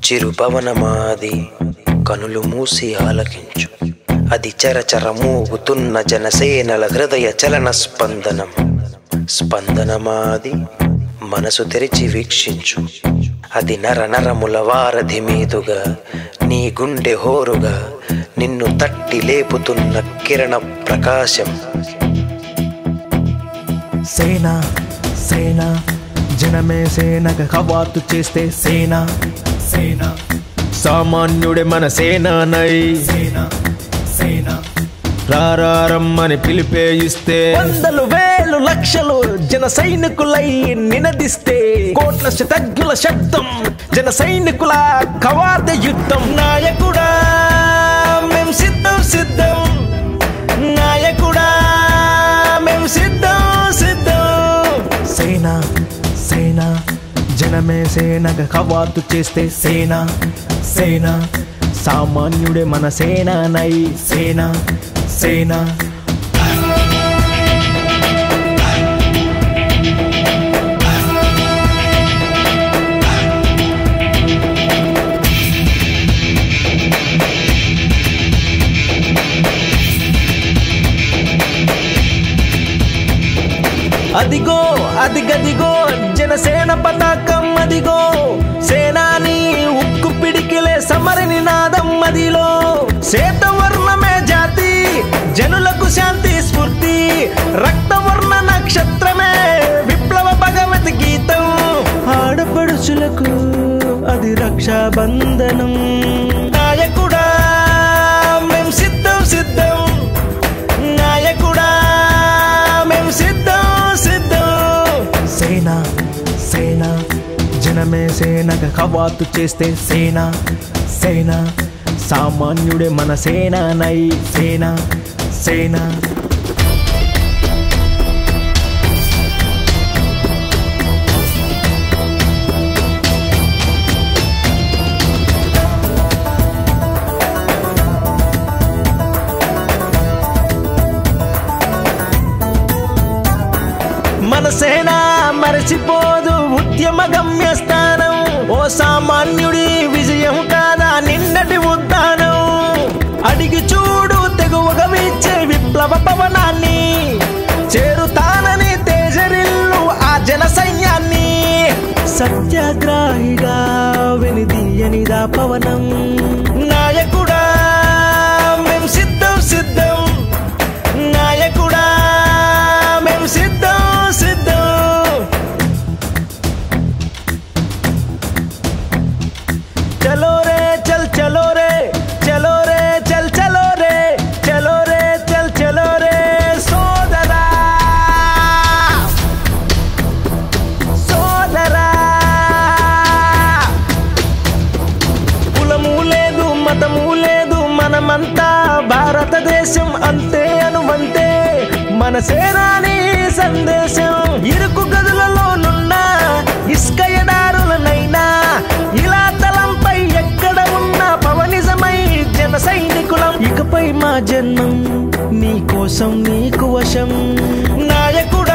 చిరుపవనమాది కనులు మూసి ఆలకించు అది చరచర మూగుతున్న జనసేనల హృదయ చలన స్పందనం స్పందనమాది మనసు తెరిచి వీక్షించు అది నర నరముల వారధి మీదుగా నీ గుండె హోరుగా నిన్ను తట్టి లేపుతున్న కిరణ ప్రకాశం సేన సేన జనమే సేనగా కవాతు చేస్తే సేన సేన సామాన్యుడే మన సేనానై సేన సేన రారమ్మని పిలిపే ఇస్తే వందలు వేలు లక్షలు జన సైనికులై నినదిస్తే కోట్ల శతజ్ఞుల శబ్దం జన సైనికుల కవాద యుద్ధం నాయకుడా మేం సిద్ధం సిద్ధం నాయకుడా మేం సిద్ధం సిద్ధం సేన సేన జనమే సేనగా కవాతు చేస్తే సేన సేన సామాన్యుడే మన సేనానై సేన సేన అదిగో అదిగదిగో జనసేన పతాకం అదిగో సేనాని ఉక్కు పిడికిలే సమర నినాదం మదిలో శ్వేతవర్ణమే జాతి జనులకు శాంతి స్ఫూర్తి రక్తవర్ణ నక్షత్రమే విప్లవ భగవత్ గీతం ఆడపడుచులకు అది రక్షాబంధనం నాయకుడా మేం సిద్ధం సిద్ధం నాయకుడా మేం సిద్ధం సిద్ధం సేన సేన జనమే సేనగా కవాతు చేస్తే సేన సేన సామాన్యుడే మన సేనానై సేన సేన మన సేన మరచిపోదు ఉద్యమ గమ్యస్థానం ఓ సామాన్యుడి విజయం కాదా నిన్నటి ఉద్దానం అడిగి చూడు తెగువగా వీచే విప్లవ పవనాన్ని చేరుతానని తేజరిల్లు ఆ జన సైన్యాన్ని సత్యాగ్రాహిగా వెనిదీయనిదా పవనం నాయకుడా మేం సిద్ధం సిద్ధం నాయకుడా మేం సిద్ధం సిద్ధం చలో రే చల్ చలో రే చలో రే చల్ చలో రే చలో రే చల్ చలో రే సోదరా సోదరా కులము లేదు మతము లేదు మనమంతా భారతదేశం అంతే అనుమంతే మన సేనాని సందేశం ఇరుకు గదులలోనున్న ఇసుక ఎడారులనైనా ఇలా తలంపై ఎక్కడ ఉన్న పవనిజమై జన సైనికులం ఇకపై మా జన్మం నీ కోసం నీకు వశం నాయకుడు